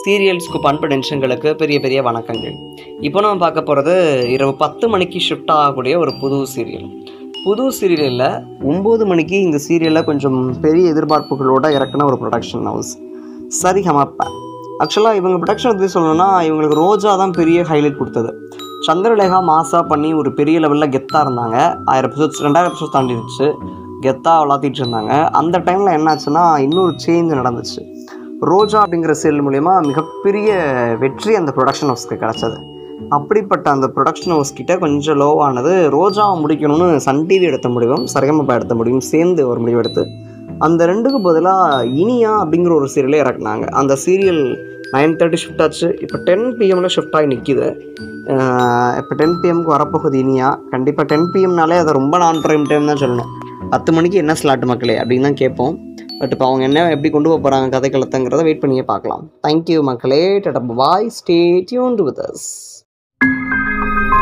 சீரியல்ஸ்க்கு பண்பு நெஞ்சங்களுக்கு பெரிய பெரிய வணக்கங்கள் இப்போ நம்ம பார்க்க போகிறது இரவு பத்து மணிக்கு ஷிஃப்ட் ஆகக்கூடிய ஒரு புது சீரியல் புது சீரியலில் ஒம்பது மணிக்கு இந்த சீரியலில் கொஞ்சம் பெரிய எதிர்பார்ப்புகளோட இறக்குன ஒரு ப்ரொடக்ஷன் ஹவுஸ் சரி ஹமப்பா ஆக்சுவலாக இவங்க ப்ரொடக்ஷன் பற்றி சொல்லணும்னா இவங்களுக்கு ரோஜா தான் பெரிய ஹைலைட் கொடுத்தது சந்திரலேகா மாசா பண்ணி ஒரு பெரிய லெவலில் கெத்தாக இருந்தாங்க ஆயிரம் எபிசோட்ஸ் ரெண்டாயிரம் எபிசோட்ஸ் தாண்டிடுச்சு கெத்தாக வளர்த்திட்டு இருந்தாங்க அந்த டைமில் என்னாச்சுன்னா இன்னொரு சேஞ்ச் நடந்துச்சு ரோஜா அப்படிங்கிற சீரியல் மூலயமா மிகப்பெரிய வெற்றி அந்த ப்ரொடக்ஷன் ஹவுஸ்க்கு கிடச்சது அப்படிப்பட்ட அந்த ப்ரொடக்ஷன் ஹவுஸ் கிட்ட கொஞ்சம் லோவானது ரோஜாவை முடிக்கணும்னு சன் டிவி எடுத்த முடிவும் சரிகமப்பா எடுத்த முடிவும் சேர்ந்து ஒரு முடிவு எடுத்து அந்த ரெண்டுக்கு பதிலாக இனியா அப்படிங்கிற ஒரு சீரியலே இறக்குனாங்க அந்த சீரியல் நைன் தேர்ட்டி ஷிஃப்ட் ஆச்சு இப்போ டென் பிஎம்மில் ஷிஃப்ட் ஆகி நிற்கிது இப்போ டென் பிஎம்க்கு வரப்போகுது இனியா கண்டிப்பாக டென் பிஎம்னாலே அதை ரொம்ப நான் ப்ரைம் டைம் தான் சொல்லணும் பத்து மணிக்கு என்ன ஸ்லாட் மக்களே அப்படின்னு தான் கேட்போம் பட் இப்போ அவங்க என்ன எப்படி கொண்டு போக போகிறாங்க கதைக்களத்துங்கிறத வெயிட் பண்ணியே பார்க்கலாம் தேங்க்யூ மக்களே tata bye stay tuned with as